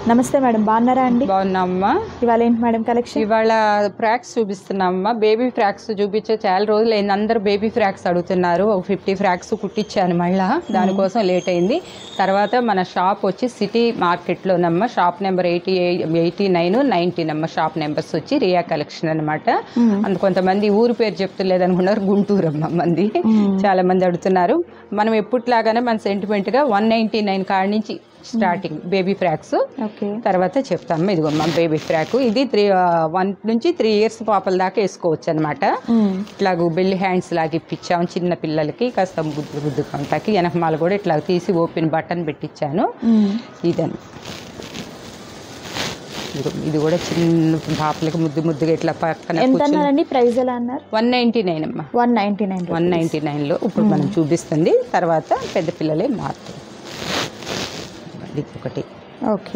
నమస్తే మేడం బాగున్నారా అండి బాగున్నామ్మా ఇవాళ ఏంటి మేడం కలెక్షన్ ఇవాళ ఫ్రాక్స్ చూపిస్తున్నామమ్మా బేబీ ఫ్రాక్స్ చూపించే చాలా రోజులు అయింది అందరూ బేబీ ఫ్రాక్స్ అడుగుతున్నారు ఒక ఫిఫ్టీ ఫ్రాక్స్ కుట్టించాను మళ్ళా దానికోసం లేట్ అయింది తర్వాత మన షాప్ వచ్చి సిటీ మార్కెట్లోనమ్మ shop number eighty eighty nine nineteen అమ్మ షాప్ నెంబర్స్ వచ్చి రియా కలెక్షన్ అనమాట అందు కొంతమంది ఊరు పేరు చెప్తలేదు అనుకున్నారు గుంటూరు అమ్మ మంది చాలా మంది అడుగుతున్నారు మనం ఎప్పుట్లాగానే మన సెంటిమెంట్గా వన్ నైంటీ నైన్ కాడ నుంచి స్టార్టింగ్ బేబీ ఫ్రాక్స్ ఓకే తర్వాత చెప్తాము ఇదిగోమ్మా బేబీ ఫ్రాక్ ఇది త్రీ వన్ నుంచి త్రీ ఇయర్స్ పాపల దాకా వేసుకోవచ్చు అనమాట ఇట్లాగ బెల్లి హ్యాండ్స్ లాగా ఇప్పించాము చిన్న పిల్లలకి కాస్త బుద్ధి బుద్ధి కొంటాకి వెనకమాల కూడా ఇట్లా తీసి ఓపెన్ బటన్ పెట్టించాను ఇదని ఇదిగో ఇది కూడా చిన్న పాపలకి ముద్దు ముద్దుగా ఇట్లా పక్కన ఎంత అన్నారండి ప్రైస్ ఎలా అన్నారు వన్ నైంటీ నైన్ అమ్మా one ninety nine one ninety నైన్లో ఇప్పుడు మనం చూపిస్తుంది తర్వాత పెద్ద పిల్లలే మారుతుంది ఇది ఒకటి ఓకే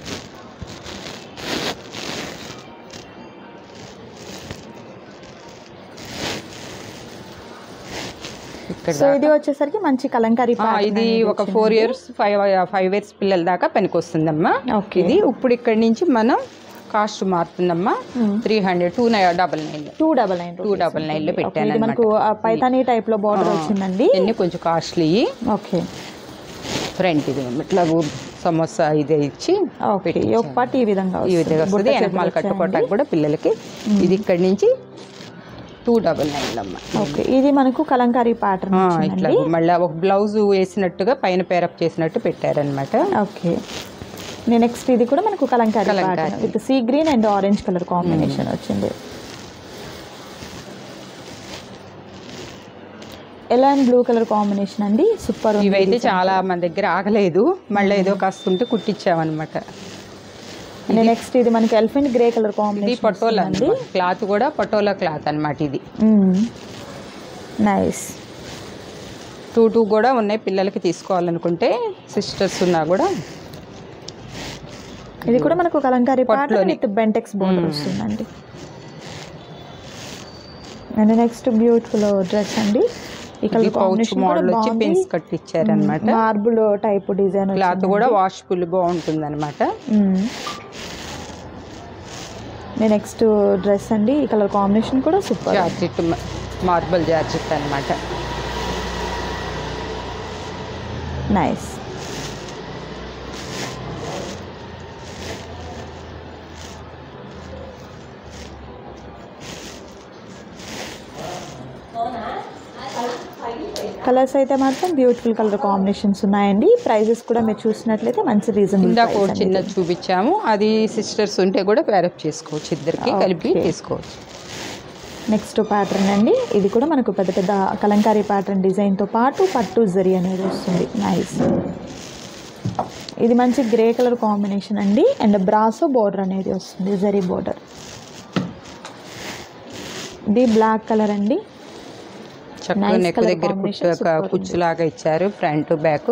ఇక్కడ సో ఇది వచ్చేసరికి మంచి కలంకారీ ఆ, ఇది ఒక four years five five years పిల్లల దాకా పనికొస్తుందమ్మా ఓకే ఇది ఇప్పుడు ఇక్కడి నుంచి మనం కాస్ట్ మారుతుందమ్మా three hundred two nine double nine two double nine two double nine లో పెట్టాను ఇది మనకు ఆ పైతానీ టైప్ లో బార్డర్ వచ్చిందండి ఇవన్నీ కొంచెం కాస్ట్లీ ఓకే ఫ్రంట్ ఇది ఇట్లా సమోసా ఇది ఇచ్చి ఓకే ఒక పాటు ఈ విధంగా ఈ వస్తుంది. విధంగా బుట్ట వస్తుంది చేతులు వెనకమాల కట్టుకోవటానికి వచ్చాయండి. కూడా పిల్లలకి ఇది ఇక్కడి నుంచి టూ డబల్ నైన్ అమ్మా ఓకే ఇది మనకు కలంకారీ ప్యాటర్న్ ఆ, ఇట్లా వచ్చిందండి మళ్ళీ ఒక బ్లౌజ్ వేసినట్టుగా పైన పేరప్ చేసినట్టు పెట్టారనమాట ఓకే నెక్స్ట్ ఇది కూడా మనకు Kalamkari Kalamkari. Pattern with sea green and orange colour combination వచ్చింది yellow and blue colour combination అండి సూపర్ ఉంది ఇవైతే చాలా మన దగ్గర ఆగలేదు మళ్ళీ ఏదో కాస్త ఉంటే కుట్టించామన్నమాట అండ్ నెక్స్ట్ ఇది మనకి ఎలిఫెంట్ గ్రే కలర్ ఇది కాంబినేషన్ పటోలా క్లాత్ కూడా పటోలా క్లాత్ అన్నమాట ఇది నైస్ టూ టూ కూడా ఉన్నాయి పిల్లలకి తీసుకోవాలనుకుంటే సిస్టర్స్ ఉన్నా కూడా ఇది కూడా మనకు కలంకారీ ప్యాటర్న్ పట్టులోనే. విత్ బెంటెక్స్ బోర్డర్ వస్తుందండి అండ్ నెక్స్ట్ బ్యూటిఫుల్ డ్రెస్ అండి ఈ ఇది కలర్ పౌచ్ కాంబినేషన్ కూడా మోడల్ వచ్చి బాగుంది పెన్స్ కట్ ఇచ్చారనమాట మార్బుల్ టైప్ డిజైన్ క్లాత్ కూడా వాష్ఫుల్ బాగుంటుంది అనమాట నెక్స్ట్ డ్రెస్ అండి ఈ కలర్ కాంబినేషన్ కూడా సూపర్ జార్జెట్ మార్బల్ జార్జెట్ అనమాట నైస్ కలర్స్ అయితే మాత్రం బ్యూటిఫుల్ కలర్ కాంబినేషన్స్ ఉన్నాయండి ప్రైజెస్ కూడా మీరు చూసినట్లయితే మంచి రీజనబుల్ ఇందాక ఒకటి చిన్నది చూపించాము అది సిస్టర్స్ ఉంటే కూడా ప్యారప్ చేసుకోవచ్చు ఇద్దరికి కలిపి Okay. తీసుకోవచ్చు నెక్స్ట్ ప్యాటర్న్ అండి ఇది కూడా మనకు పెద్ద పెద్ద కలంకారీ ప్యాటర్న్ డిజైన్తో పాటు పట్టు జరి అనేది వస్తుంది నైస్ ఇది మంచి గ్రే కలర్ కాంబినేషన్ అండి అండ్ బ్రాసో బోర్డర్ అనేది వస్తుంది జరీ బోర్డర్ ఇది బ్లాక్ కలర్ అండి చక్కగా Nice నెక్ colour దగ్గర combination, కుచ్చు super ఉంది. కుచ్చులాగా ఇచ్చారు front back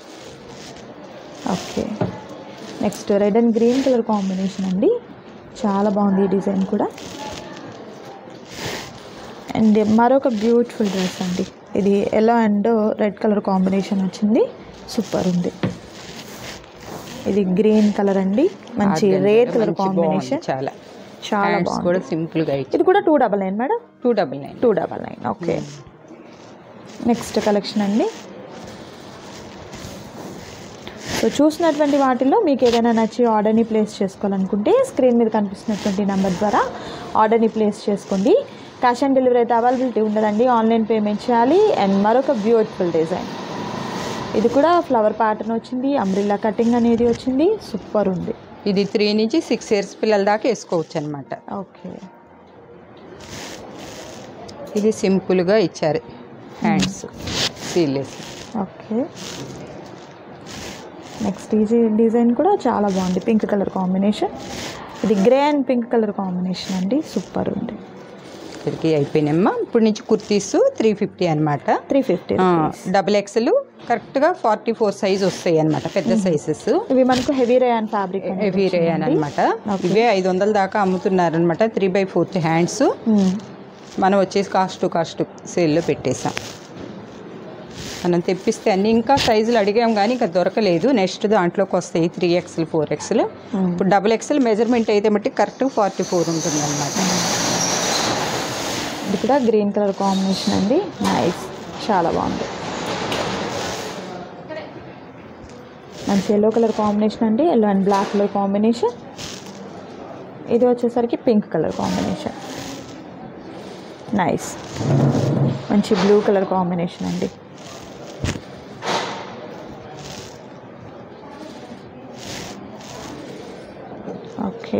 okay next red and green colour combination అండి చాలా బాగుంది ఈ డిజైన్ కూడా అండ్ మరొక బ్యూటిఫుల్ డ్రెస్ అండి ఇది yellow and red colour combination వచ్చింది సూపర్ ఉంది ఇది గ్రీన్ కలర్ అండి మంచి Argand రేర్ కూడా కలర్ మంచి బాగుంది కాంబినేషన్ చాలా చాలా హ్యాండ్స్ బాగుంది కూడా సింపుల్ గా ఇచ్చారు ఇది కూడా two double nine madam two double nine two double nine okay next collection అండి సో చూసినటువంటి వాటిల్లో మీకు ఏదైనా నచ్చి ఆర్డర్ని ప్లేస్ చేసుకోవాలనుకుంటే స్క్రీన్ మీద కనిపిస్తున్నటువంటి నెంబర్ ద్వారా ఆర్డర్ని ప్లేస్ చేసుకోండి క్యాష్ ఆన్ డెలివరీ అయితే అవైలబిలిటీ ఉండదండి ఆన్లైన్ పేమెంట్ చేయాలి అండ్ మరొక బ్యూటిఫుల్ డిజైన్ ఇది కూడా ఫ్లవర్ ప్యాటర్న్ వచ్చింది అంబ్రిల్లా కటింగ్ అనేది వచ్చింది సూపర్ ఉంది ఇది త్రీ నుంచి సిక్స్ ఇయర్స్ పిల్లల దాకా వేసుకోవచ్చు అనమాట ఓకే ఇది సింపుల్ గా ఇచ్చారు హ్యాండ్స్ సీలెస్ ఓకే నెక్స్ట్ ఈ డిజైన్ కూడా చాలా బాగుంది పింక్ కలర్ కాంబినేషన్ ఇది grey and pink colour combination అండి సూపర్ ఉంది ఇక్కడికి అయిపోయినామ్మా ఇప్పుడు నుంచి కుర్తీస్ త్రీ ఫిఫ్టీ అనమాట త్రీ ఫిఫ్టీ డబుల్ ఎక్స్ఎల్ కరెక్ట్గా ఫార్టీ ఫోర్ సైజ్ వస్తాయి అనమాట పెద్ద సైజెస్ ఇవి మనకు heavy rayon fabric heavy rayon అనమాట ఇవే ఐదు వందల దాకా అమ్ముతున్నారు అనమాట త్రీ బై ఫోర్త్ హ్యాండ్స్ మనం వచ్చేసి కాస్ట్ టు కాస్ట్ సేల్లో పెట్టేసాం మనం తెప్పిస్తే అన్ని ఇంకా సైజులు అడిగాం కానీ ఇంకా దొరకలేదు నెక్స్ట్ దాంట్లోకి వస్తాయి త్రీ ఎక్స్ఎల్ ఫోర్ ఎక్స్ఎల్ ఇప్పుడు డబుల్ ఎక్స్ఎల్ మెజర్మెంట్ అయితే బట్టి కరెక్ట్ ఫార్టీ ఫోర్ ఉంటుంది అనమాట ఇది కూడా గ్రీన్ కలర్ కాంబినేషన్ అండి నైస్ చాలా బాగుంది మంచి ఎల్లో కలర్ కాంబినేషన్ అండి yellow and black colour combination ఇది వచ్చేసరికి పింక్ కలర్ కాంబినేషన్ నైస్ మంచి బ్లూ కలర్ కాంబినేషన్ అండి okay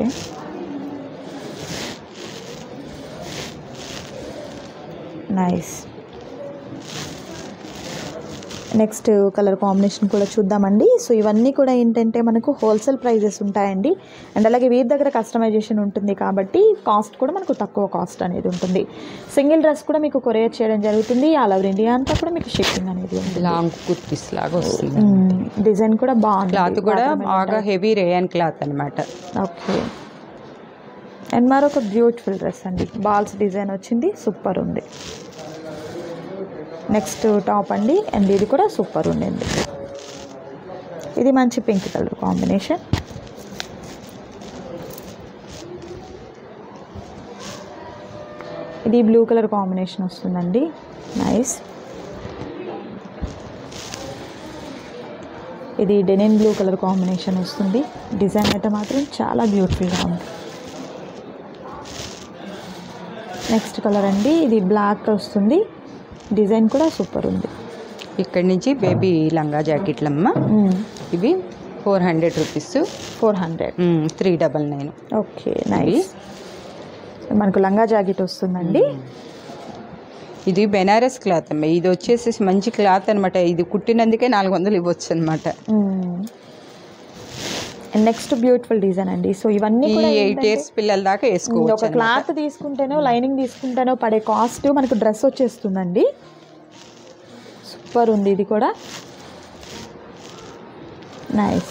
nice next colour combination కూడా చూద్దామండి సో ఇవన్నీ కూడా ఏంటంటే మనకు హోల్సేల్ ప్రైజెస్ ఉంటాయండి అండ్ అలాగే వీరి దగ్గర కస్టమైజేషన్ ఉంటుంది కాబట్టి కాస్ట్ కూడా మనకు తక్కువ కాస్ట్ అనేది ఉంటుంది సింగిల్ డ్రెస్ కూడా మీకు కొరియర్ చేయడం జరుగుతుంది ఆల్ ఓవర్ ఇండియా అంతా కూడా మీకు షిప్పింగ్ అనేది ఉంటుంది లాంగ్ కుర్తీస్ లాగా వస్తుంది డిజైన్ కూడా బాగుంది క్లాత్ కూడా బాగా హెవీ రేయన్ క్లాత్ అనమాట ఓకే అండ్ మరొక బ్యూటిఫుల్ డ్రెస్ అండి బాల్స్ డిజైన్ వచ్చింది సూపర్ ఉంది నెక్స్ట్ టాప్ అండి అండ్ ఇది కూడా సూపర్ ఉండింది ఇది మంచి పింక్ కలర్ కాంబినేషన్ ఇది బ్లూ కలర్ కాంబినేషన్ వస్తుందండి నైస్ ఇది డెనిన్ బ్లూ కలర్ కాంబినేషన్ వస్తుంది డిజైన్ అయితే మాత్రం చాలా బ్యూటిఫుల్గా ఉంది నెక్స్ట్ కలర్ అండి ఇది బ్లాక్ వస్తుంది డిజైన్ కూడా సూపర్ ఉంది ఇక్కడి నుంచి బేబీ లంగా జాకెట్లమ్మ ఇవి four hundred rupees four hundred three double nine okay nice మనకు లంగా జాకెట్ వస్తుందండి ఇది బెనారస్ క్లాత్ అమ్మ ఇది వచ్చేసి మంచి క్లాత్ అనమాట ఇది కుట్టినందుకే నాలుగు వందలు ఇవ్వచ్చు అనమాట నెక్స్ట్ బ్యూటిఫుల్ డిజైన్ అండి సో ఇవన్నీ ఈ కూడా ఎయిట్ ఏంటంటే, ఇయర్స్ పిల్లల దాకా ఒక వేసుకోవచ్చు క్లాత్ తీసుకుంటేనో లైనింగ్ తీసుకుంటేనో పడే కాస్ట్ మనకు డ్రెస్ వచ్చేస్తుందండి సూపర్ ఉంది ఇది కూడా నైస్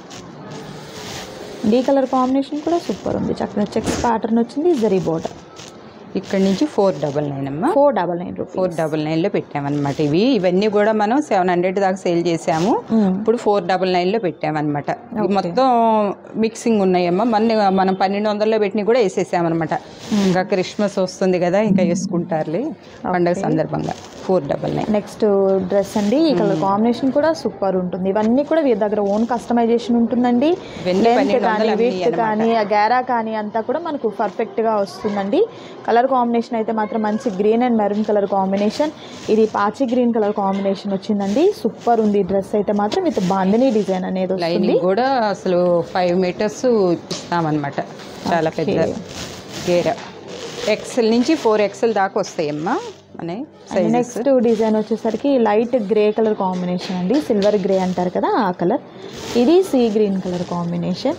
డీ కలర్ కాంబినేషన్ కూడా సూపర్ ఉంది చక్కగా చెక్స్ ప్యాటర్న్ వచ్చింది జరీ బోర్డర్ ఇక్కడ నుంచి ఫోర్ డబల్ నైన్ అమ్మ four double nine rupees four double నైన్లో పెట్టామన్నమాట ఇవి ఇవన్నీ కూడా మనం సెవెన్ హండ్రెడ్ దాకా సేల్ చేసాము ఇప్పుడు ఫోర్ డబల్ నైన్లో పెట్టామన్నమాట ఇవి మొత్తం మిక్సింగ్ ఉన్నాయమ్మా మన మనం పన్నెండు వందల్లో పెట్టినవి కూడా వేసేసామన్నమాట ఇంకా క్రిస్మస్ వస్తుంది కదా ఇంకా వేసుకుంటారులే పండగ సందర్భంగా four double nine next dress అండి ఈ కలర్ కాంబినేషన్ కూడా సూపర్ ఉంటుంది ఇవన్నీ కూడా వీరి దగ్గర ఓన్ కస్టమైజేషన్ ఉంటుందండి ఇవన్నీ లెంత్ పన్నెండు కానీ వందలు విత్ అమ్మినాయి కానీ ఆ గ్యారా కానీ అంతా కూడా మనకు పర్ఫెక్ట్గా వస్తుందండి కలర్ కాంబినేషన్ అయితే మాత్రం మంచి green and maroon colour combination ఇది పాచి గ్రీన్ కలర్ కాంబినేషన్ వచ్చిందండి సూపర్ ఉంది డ్రెస్ అయితే మాత్రం విత్ బాందిని డిజైన్ అనేది వస్తుంది లైనింగ్ కూడా అసలు ఫైవ్ మీటర్స్ ఇస్తామన్నమాట చాలా పెద్ద గేర ఎక్సెల్ నుంచి ఫోర్ ఎక్సెల్ దాకా వస్తాయమ్మా మన సైజెస్ నెక్స్ట్ డిజైన్ వచ్చేసరికి లైట్ గ్రే కలర్ కాంబినేషన్ అండి సిల్వర్ గ్రే అంటారు కదా ఆ కలర్ ఇది సీ గ్రీన్ కలర్ కాంబినేషన్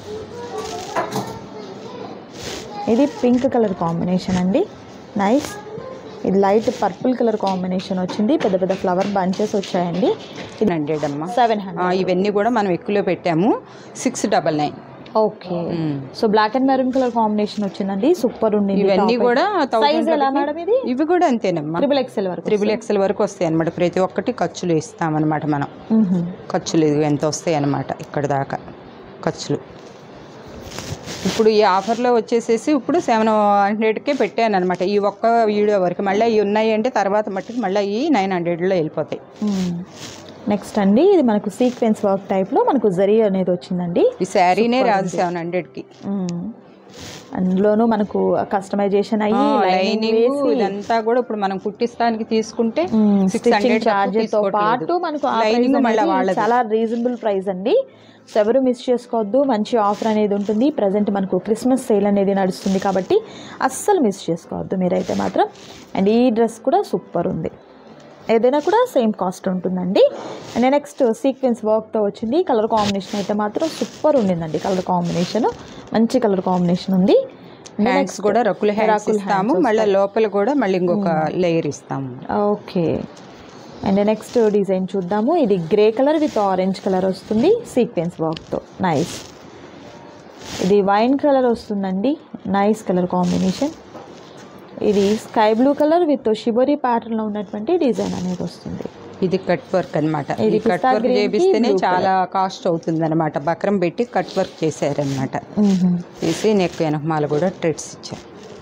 ఇది పింక్ కలర్ కాంబినేషన్ అండి నైస్ ఇది లైట్ పర్పుల్ కలర్ కాంబినేషన్ వచ్చింది పెద్ద పెద్ద ఫ్లవర్ బంచెస్ వచ్చాయండి హండ్రెడ్ అమ్మా సెవెన్ ఆ, హండ్రెడ్ ఇవన్నీ కూడా మనం ఎక్కువలో పెట్టాము six double nine okay so black and maroon colour combination వచ్చిందండి సూపర్ ఉండింది ఇవన్నీ కూడా సైజ్ ఎలా మేడం ఇది ఇవి కూడా అంతేనమ్మా ట్రిపుల్ ఎక్స్ఎల్ వరకు త్రిబుల్ ఎక్స్ఎల్ వరకు వస్తాయి అనమాట ప్రతి ఒక్కటి ఖర్చులు ఇస్తామన్నమాట మనం మ్మ్. ఖర్చులు ఇది ఎంత వస్తాయి అన్నమాట ఇక్కడ దాకా ఖర్చులు ఇప్పుడు ఈ ఆఫర్లో వచ్చేసేసి ఇప్పుడు సెవెన్ హండ్రెడ్కే పెట్టాను అనమాట ఈ ఒక్క వీడియో వరకు మళ్ళీ ఇవి ఉన్నాయి అంటే తర్వాత మట్టుకు మళ్ళీ ఈ నైన్ హండ్రెడ్లో వెళ్ళిపోతాయి నెక్స్ట్ అండి ఇది మనకు సీక్వెన్స్ వర్క్ టైప్లో మనకు జరీ అనేది వచ్చిందండి ఈ శారీనే రాదు సెవెన్ హండ్రెడ్కి మ్మ్. అందులోనూ మనకు కస్టమైజేషన్ అయ్యి లైనింగ్ లైనింగ్ ఇదంతా కూడా ఇప్పుడు మనం కుట్టిస్తానికి తీసుకుంటే సిక్స్ స్టిచ్చింగ్ హండ్రెడ్ ఛార్జెస్ తో పాటు మనకు ఆ లైనింగ్ price మళ్ళీ అనేది వాళ్ళది చాలా రీజనబుల్ ప్రైస్ అండి సో ఎవరు మిస్ చేసుకోవద్దు మంచి ఆఫర్ అనేది ఉంటుంది ప్రజెంట్ మనకు క్రిస్మస్ సేల్ అనేది నడుస్తుంది కాబట్టి అస్సలు మిస్ చేసుకోవద్దు మీరైతే మాత్రం అండ్ ఈ డ్రెస్ కూడా సూపర్ ఉంది ఏదైనా కూడా సేమ్ కాస్ట్ ఉంటుందండి అండ్ నెక్స్ట్ సీక్వెన్స్ వర్క్తో వచ్చింది కలర్ కాంబినేషన్ అయితే మాత్రం సూపర్ ఉండిందండి కలర్ కాంబినేషన్ మంచి కలర్ కాంబినేషన్ ఉంది హ్యాండ్స్ కూడా రకుల హ్యాండ్స్ ఇస్తాము మళ్ళీ లోపల కూడా మళ్ళీ ఇంకొక లేయర్ ఇస్తాము ఓకే అండ్ నెక్స్ట్ డిజైన్ చూద్దాము ఇది grey colour with orange colour వస్తుంది సీక్వెన్స్ వర్క్తో నైస్ ఇది వైన్ కలర్ వస్తుందండి నైస్ కలర్ కాంబినేషన్ ఇది sky blue colour with shibori ప్యాటర్న్లో ఉన్నటువంటి డిజైన్ అనేది వస్తుంది ఇది కట్ వర్క్ అనమాట ఇది ఈ కట్ పిస్తా వర్క్ green కి చేపిస్తేనే blue చాలా కాస్ట్ అవుతుంది అనమాట బక్రం పెట్టి కట్ వర్క్ చేశారనమాట చేసి నెక్ వెనకమాల కూడా ట్రెడ్స్ ఇచ్చారు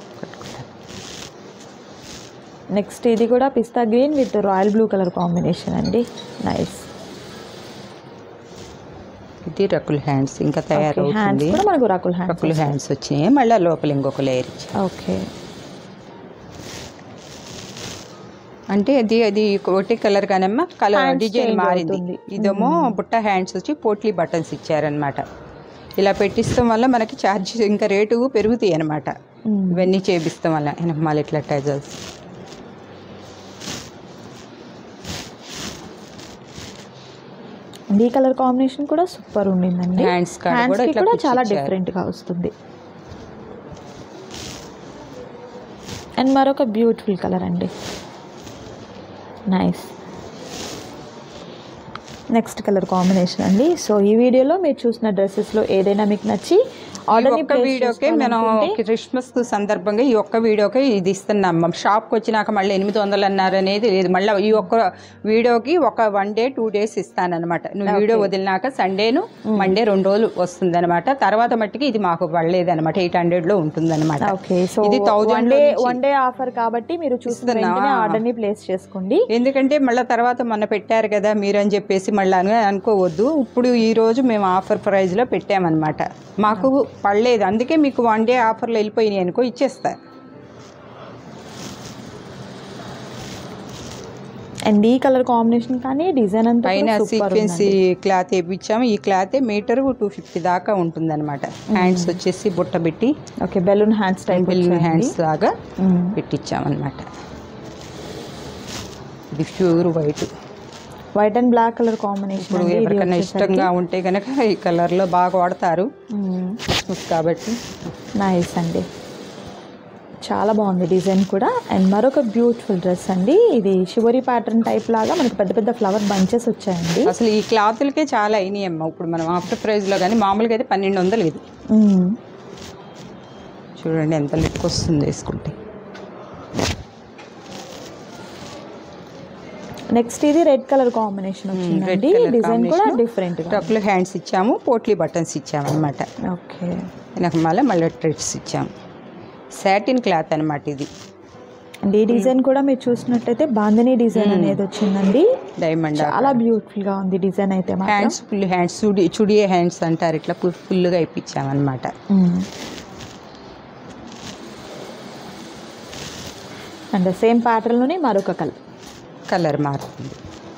నెక్స్ట్ ఇది కూడా pista green with royal blue colour combination అండి నైస్ ఇది రకుల్ హ్యాండ్స్ ఇంకా హ్యాండ్స్ తయారవుతుంది కూడా మనకు రకుల్ హ్యాండ్స్ రకుల్ హ్యాండ్స్ వచ్చినాయి మళ్ళీ లోపల ఇంకొక లేయర్ ఇచ్చారు ఓకే అంటే అది అది ఒకటి కలర్ కానమ్మా కలర్ Hands డిజైన్ change మారింది అవుతుంది. ఇదేమో బుట్ట హ్యాండ్స్ వచ్చి పోట్లీ బటన్స్ ఇచ్చారనమాట ఇలా పెట్టిస్తాం వల్ల మనకి ఛార్జ్ ఇంకా రేటు పెరుగుతాయి అనమాట ఇవన్నీ చేపిస్తాం వల్ల వెనకమాల ఇట్లా టైజల్స్ ఈ కలర్ కాంబినేషన్ కూడా సూపర్ ఉండిందండి హ్యాండ్స్ కాడ హ్యాండ్స్ కూడా కి ఇట్లా కూడా చాలా కుచ్చిచ్చారు. డిఫరెంట్ గా వస్తుంది అండ్ మరొక బ్యూటిఫుల్ కలర్ అండి నైస్ నెక్స్ట్ కలర్ కాంబినేషన్ అండి సో ఈ వీడియోలో మీరు చూసిన డ్రెస్సెస్లో ఏదైనా మీకు నచ్చి ఈ ఆర్డర్ని ఒక్క వీడియోకే మనం క్రిస్మస్ సందర్భంగా ఈ ఒక్క వీడియోకే ఇది ఇస్తున్నాం మనం షాప్కి వచ్చినాక మళ్ళీ ఎనిమిది వందలు అన్నారు అనేది లేదు మళ్ళీ ఈ ఒక్క వీడియోకి ఒక వన్ డే టూ డేస్ ఇస్తానన్నమాట నువ్వు వీడియో వదిలినాక సండేను మండే రెండు రోజులు వస్తుంది అనమాట తర్వాత మట్టికి ఇది మాకు పడలేదు అనమాట ఎయిట్ హండ్రెడ్లో ఉంటుంది అనమాట ఓకే సో ఇది one thousand day one day offer కాబట్టి మీరు చూసిన ఇస్తున్నావా? వెంటనే ఆర్డర్ని ప్లేస్ చేసుకోండి ఎందుకంటే మళ్ళీ తర్వాత మొన్న పెట్టారు కదా మీరు అని చెప్పేసి మళ్ళీ అని అనుకోవద్దు ఇప్పుడు ఈ రోజు మేము ఆఫర్ ప్రైస్లో పెట్టామన్నమాట మాకు పడలేదు అందుకే మీకు వన్ డే ఆఫర్లో వెళ్ళిపోయినాయి అనుకో ఇచ్చేస్తా అండ్ ఈ కలర్ కాంబినేషన్ కానీ డిజైన్ అంతా పైన కూడా సూపర్ సీక్వెన్సీ క్లాత్ వేయించాము ఈ క్లాత్ మీటర్ టూ ఫిఫ్టీ దాకా ఉంటుందన్నమాట హ్యాండ్స్ వచ్చేసి బుట్ట పెట్టి okay balloon hands type hands లాగా పెట్టించామన్నమాట ఇది pure white white and black colour combination ఇప్పుడు ఎవరికైనా ఇష్టంగా ఉంటే కనుక ఈ కలర్లో బాగా వాడతారు క్రిస్మస్ కాబట్టి నైస్ అండి చాలా బాగుంది డిజైన్ కూడా అండ్ మరొక బ్యూటిఫుల్ డ్రెస్ అండి ఇది షివరి ప్యాటర్న్ టైప్ లాగా మనకి పెద్ద పెద్ద ఫ్లవర్ బంచెస్ వచ్చాయండి అసలు ఈ క్లాతులకే చాలా అయినాయి అమ్మ ఇప్పుడు మనం ఆఫ్టర్ ప్రైస్లో కానీ మామూలుగా అయితే పన్నెండు వందలు ఇది మ్మ్. చూడండి ఎంత లిక్ వస్తుంది వేసుకుంటే నెక్స్ట్ ఇది రెడ్ కలర్ కాంబినేషన్ వచ్చిందండి డిజైన్ కూడా డిఫరెంట్ గా టక్లు హ్యాండ్స్ ఇచ్చాము పోట్లీ బటన్స్ ఇచ్చాము అనమాట ఓకే వెనక మళ్ళీ మళ్ళీ ట్రెడ్స్ ఇచ్చాము సాటిన్ క్లాత్ అనమాట ఇది అండ్ ఈ డిజైన్ కూడా మీరు చూసినట్టయితే బాందిని డిజైన్ అనేది వచ్చిందండి డైమండ్ చాలా బ్యూటిఫుల్ గా ఉంది డిజైన్ అయితే మాత్రం హ్యాండ్స్ ఫుల్ హ్యాండ్స్ చుడి చుడియే హ్యాండ్స్ అంటారు ఇట్లా ఫుల్ ఫుల్గా ఇప్పించామన్నమాట మ్మ్. అండ్ సేమ్ ప్యాటర్న్ లోనే మరొక కలర్ కలర్ మారుతుంది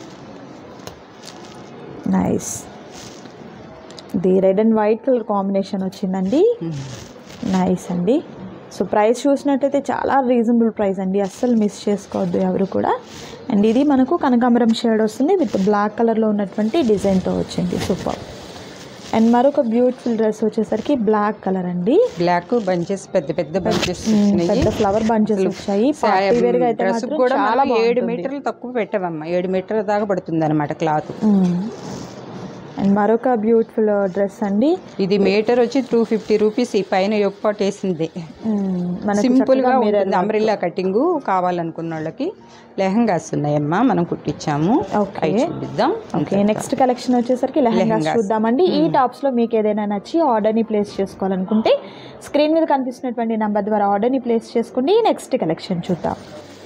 నైస్ ఇది red and white colour combination వచ్చిందండి నైస్ అండి సో ప్రైస్ చూసినట్టయితే చాలా రీజనబుల్ ప్రైస్ అండి అస్సలు మిస్ చేసుకోవద్దు ఎవరు కూడా అండ్ ఇది మనకు కనకాంబరం షేడ్ వస్తుంది విత్ బ్లాక్ కలర్లో ఉన్నటువంటి డిజైన్తో వచ్చింది సూపర్ అండ్ మరొక బ్యూటిఫుల్ డ్రెస్ వచ్చేసరికి బ్లాక్ కలర్ అండి బ్లాక్ బంచెస్ పెద్ద పెద్ద బంచెస్ పెద్ద ఫ్లవర్ బంచెస్ వచ్చాయి పార్టీ వేర్ గా అయితే డ్రెస్ మాత్రం కూడా చాలా మనం ఏడు బాగుంటుంది మీటర్లు తక్కువ పెట్టామమ్మా ఏడు మీటర్ల దాకా పడుతుంది అనమాట క్లాత్ అండ్ మరొక బ్యూటిఫుల్ డ్రెస్ అండి ఇది మీటర్ వచ్చి టూ ఫిఫ్టీ రూపీస్ ఈ పైన యొక్కటి వేసింది మ్మ్. మనకి సింపుల్ గా చక్కగా mirror ఉంటుంది అంబ్రిల్లా కటింగ్ కావాలనుకున్న వాళ్ళకి లెహంగాస్ ఉన్నాయమ్మా మనం కుట్టించాము ఓకే అవి చూపిద్దాం ఓకే నెక్స్ట్ కలెక్షన్ వచ్చేసరికి లెహంగాస్ లెహంగాస్. చూద్దామండి ఈ టాప్స్ లో మీకు ఏదైనా నచ్చి ఆర్డర్ ని ప్లేస్ చేసుకోవాలనుకుంటే స్క్రీన్ మీద కనిపిస్తున్నటువంటి నంబర్ ద్వారా ఆర్డర్ ని ప్లేస్ చేసుకోండి నెక్స్ట్ కలెక్షన్ చూద్దాం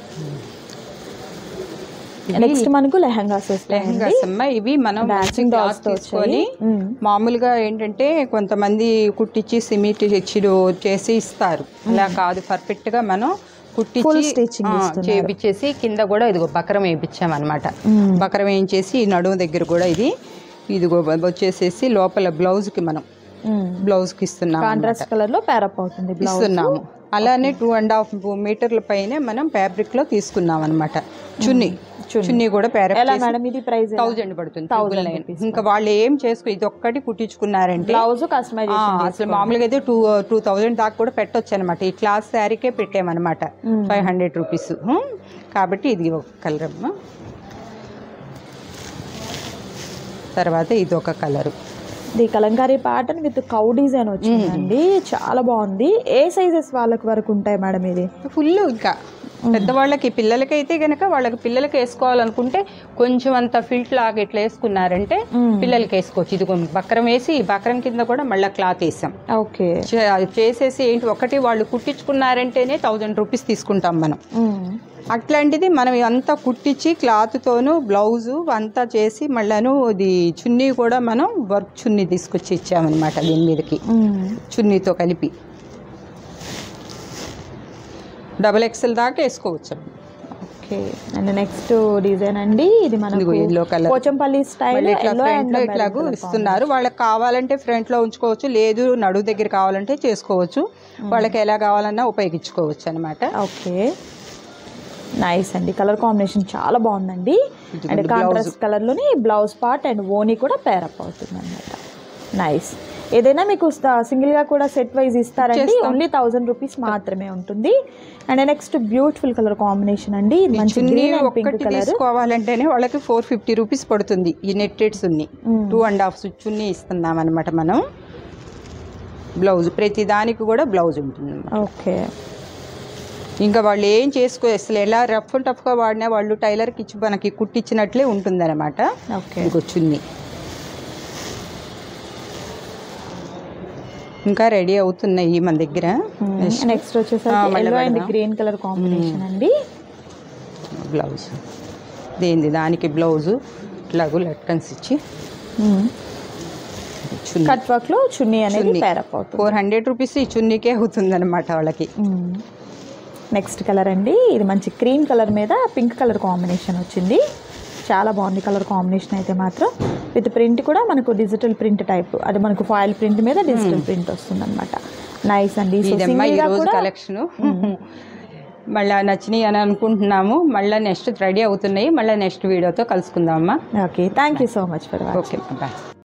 నెక్స్ట్ మనకు లెహంగాస్ వస్తాయి లెహంగాస్ అమ్మా ఇవి మనం Dancing మంచి dolls క్లాత్ తో తీసుకొని వచ్చాయి. మ్మ్. మామూలుగా ఏంటంటే కొంతమంది కుట్టించి సిమెంట్ ఇచ్చిడు చేసి ఇస్తారు అలా కాదు పర్ఫెక్ట్ గా మనం Full కుట్టించి stitching ఆ, ఇస్తున్నారు. చేపించేసి కింద కూడా ఇదిగో బకరం వేయించామన్నమాట మ్మ్. బకరం వేయించేసి ఈ నడుము దగ్గర కూడా ఇది ఇదిగో వచ్చేసేసి లోపల బ్లౌజ్ కి మనం బ్లౌజ్ కి ఇస్తున్నాం కాంట్రాస్ట్ కలర్ లో ప్యారప్ అవుతుంది బ్లౌజ్ ఇస్తున్నాము అలానే టూ అండ్ హాఫ్ మీటర్ల పైనే మనం ఫ్యాబ్రిక్ లో తీసుకున్నాం అనమాట చున్నీ చున్నీ కూడా ఎలా ప్యారప్ మేడం ఇది ప్రైస్ థౌజండ్ పడుతుంది ట్రిపుల్ నైన్ ఇంకా వాళ్ళు ఏం చేసుకో ఇది ఒక్కటి కుట్టించుకున్నారంటే బ్లౌజ్ ఆ, కస్టమైజేషన్ అసలు మామూలుగా అయితే టూ టూ థౌజండ్ దాకా కూడా పెట్టొచ్చు అనమాట ఈ క్లాస్ శారీకే పెట్టామన్నమాట ఫైవ్ హండ్రెడ్ రూపీస్ కాబట్టి ఇది ఒక కలర్ అమ్మ తర్వాత ఇది ఒక కలరు ఇది Kalamkari pattern with cow design వచ్చిందండి చాలా బాగుంది ఏ సైజెస్ వాళ్ళకి వరకు ఉంటాయి మేడం ఇది ఫుల్ ఇంకా పెద్దవాళ్ళకి పిల్లలకైతే గనక వాళ్ళకి పిల్లలకి వేసుకోవాలనుకుంటే కొంచెం అంత ఫిల్ట్ లాగా ఇట్లా వేసుకున్నారంటే మ్మ్. పిల్లలకి వేసుకోవచ్చు ఇది కొంచెం బక్రం వేసి ఈ బక్రం కింద కూడా మళ్ళీ క్లాత్ వేసాం ఓకే చే- అది చేసేసి ఏంటి ఒకటి వాళ్ళు కుట్టించుకున్నారంటేనే థౌజండ్ రూపీస్ తీసుకుంటాం మనం మ్మ్. అట్లాంటిది మనం అంతా కుట్టించి క్లాత్తోను బ్లౌజు అంతా చేసి మళ్ళాను ఇది చున్నీ కూడా మనం వర్క్ చున్నీ తీసుకొచ్చి ఇచ్చామన్నమాట దీని మీదకి మ్మ్. చున్నీతో కలిపి డబల్ ఎక్స్ఎల్ దాకా వేసుకోవచ్చు ఓకే అండ్ నెక్స్ట్ డిజైన్ అండి ఇది మనకు ఇదిగో yellow colour. పోచంపల్లి స్టైల్ మళ్ళీ ఇట్లా ఎల్లో ఫ్రంట్ అండ్ లో ఇట్లాగూ ఇస్తున్నారు వాళ్ళకి కావాలంటే ఫ్రంట్ లో ఉంచుకోవచ్చు లేదు నడువు దగ్గర కావాలంటే చేసుకోవచ్చు వాళ్ళకి ఎలా కావాలన్నా ఉపయోగించుకోవచ్చు అనమాట ఓకే నైస్ అండి కలర్ కాంబినేషన్ చాలా బాగుందండి ఇదిగోండి అండ్ blouse. కాంట్రాస్ట్ కలర్ లోని బ్లౌజ్ పార్ట్ అండ్ ఓనీ కూడా పేరప్ అవుతుంది అనమాట నైస్ ఏదైనా మీకు సింగిల్ గా కూడా సెట్ వైజ్ ఇస్తారండి చేస్తాం. ఓన్లీ థౌసండ్ రూపీస్ మాత్రమే ఉంటుంది and next beautiful colour combination అండి ఇది మంచి చున్నీ గ్రీన్ అండ్ పింక్ ఒక్కటి కలర్ తీసుకోవాలంటేనే వాళ్ళకి ఫోర్ ఫిఫ్టీ రూపీస్ పడుతుంది ఈ నెట్టెడ్ చున్నీ మ్మ్. టూ అండ్ హాఫ్ చున్నీ ఇస్తున్నాం అనమాట మనం బ్లౌజ్ ప్రతి దానికి కూడా బ్లౌజ్ ఉంటుంది ఓకే ఇంకా వాళ్ళు ఏం చేసుకో అసలు ఎలా రఫ్ అండ్ టఫ్గా వాడినా వాళ్ళు టైలర్కి ఇచ్చి మనకి కుట్టించినట్లే ఉంటుందన్నమాట ఓకే ఇంకో చున్నీ ఇంకా రెడీ అవుతున్నాయి మన దగ్గర నెక్స్ట్ ఆ, వచ్చేసరికి మళ్ళీ ఎల్లో అండ్ పెడదాం. గ్రీన్ కలర్ కాంబినేషన్ అండి బ్లౌజ్ దేంది దానికి బ్లౌజు ఇట్లాగూ లట్కన్స్ ఇచ్చి చున్నీ కట్ వర్క్ లో చున్నీ అనేది చున్నీ. పేరప్ అవుతుంది ఫోర్ హండ్రెడ్ రూపీస్ ఈ చున్నీకే అవుతుంది అనమాట వాళ్ళకి నెక్స్ట్ కలర్ అండి ఇది మంచి క్రీమ్ కలర్ మీద పింక్ కలర్ కాంబినేషన్ వచ్చింది చాలా బాగుంది కలర్ కాంబినేషన్ అయితే మాత్రం విత్ ప్రింట్ కూడా మనకు డిజిటల్ ప్రింట్ టైప్ అది మనకు ఫాయిల్ ప్రింట్ మీద డిజిటల్ ప్రింట్ వస్తుంది అనమాట నైస్ అండి So, ఇదమ్మా single గా ఈరోజు కూడా కలెక్షన్ మళ్ళీ నచ్చినాయి అని అనుకుంటున్నాము మళ్ళీ నెక్స్ట్ రెడీ అవుతున్నాయి మళ్ళీ నెక్స్ట్ వీడియోతో కలుసుకుందామమ్మా okay thank you so much for watching okay bye